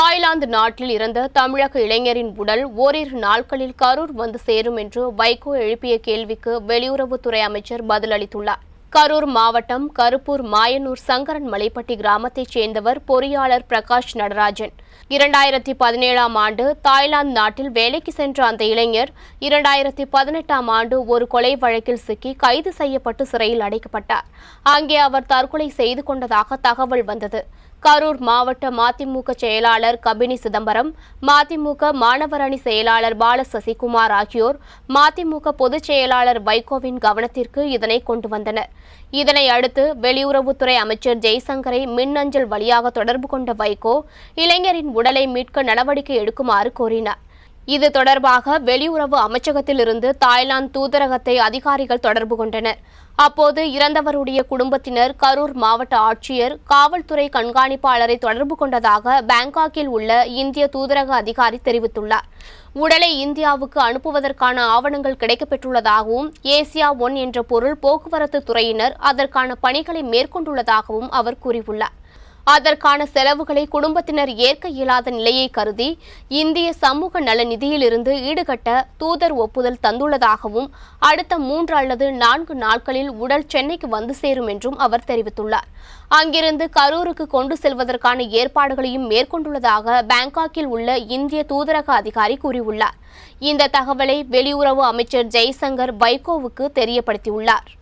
Thailand நாட்டில் இருந்த தமிழக இளைஞரின் உடல் ஓரிரு நாட்களில் கரூர் வந்து சேரும் என்று வைகோ எழுப்பிய கேள்விக்கு வெளியுறவுத்துறை அமைச்சர் பதிலளித்துள்ளார் கரூர் மாவட்டம் கருப்பூர் மாயனூர் சங்கரன் மலைப்பட்டி கிராமத்தைச் சேர்ந்தவர் பொறியாளர் பிரகாஷ் நடராஜன் இரண்டாயிரத்தி பதினேழாம் ஆண்டு தாய்லாந்து நாட்டில் வேலைக்கு சென்ற அந்த இளைஞர் இரண்டாயிரத்தி பதினெட்டாம் ஆண்டு ஒரு கொலை வழக்கில் சிக்கி கைது செய்யப்பட்டு சிறையில் அடைக்கப்பட்டார் அங்கே அவர் தற்கொலை செய்து கொண்டதாக தகவல் வந்தது கரூர் மாவட்ட மதிமுக செயலாளர் கபினி சிதம்பரம் மதிமுக மாணவர் அணி செயலாளர் பால சசிகுமார் ஆகியோர் மதிமுக பொதுச் செயலாளர் வைகோவின் கவனத்திற்கு இதனை கொண்டு வந்தனர் இதனை அடுத்து வெளியுறவுத்துறை அமைச்சர் ஜெய்சங்கரை மின்னஞ்சல் வழியாக தொடர்பு கொண்ட வைகோ இளைஞரின் உடலை மீட்க நடவடிக்கை எடுக்குமாறு கோரினார் இது தொடர்பாக வெளியுறவு அமைச்சகத்திலிருந்து தாய்லாந்து தூதரகத்தை அதிகாரிகள் தொடர்பு கொண்டனர் அப்போது இறந்தவருடைய குடும்பத்தினர் கரூர் மாவட்ட ஆட்சியர் காவல்துறை கண்காணிப்பாளரை தொடர்பு கொண்டதாக பாங்காக்கில் உள்ள இந்திய தூதரக அதிகாரி தெரிவித்துள்ளார் உடலை இந்தியாவுக்கு அனுப்புவதற்கான ஆவணங்கள் கிடைக்கப்பெற்றுள்ளதாகவும் ஏசியா ஒன் என்ற பொருள் போக்குவரத்து துறையினர் அதற்கான பணிகளை மேற்கொண்டுள்ளதாகவும் அவர் கூறியுள்ளார் அதற்கான செலவுகளை குடும்பத்தினர் ஏற்க இயலாத நிலையை கருதி இந்திய சமூக நல நிதியிலிருந்து ஈடுகட்ட தூதர் ஒப்புதல் தந்துள்ளதாகவும் அடுத்த மூன்று அல்லது நான்கு நாட்களில் உடல் சென்னைக்கு வந்து சேரும் என்றும் அவர் தெரிவித்துள்ளார் அங்கிருந்து கரூருக்கு கொண்டு செல்வதற்கான ஏற்பாடுகளையும் மேற்கொண்டுள்ளதாக பாங்காக்கில் உள்ள இந்திய தூதரக அதிகாரி கூறியுள்ளார் இந்த தகவலை வெளியுறவு அமைச்சர் ஜெய்சங்கர் வைகோவுக்கு தெரியப்படுத்தியுள்ளார்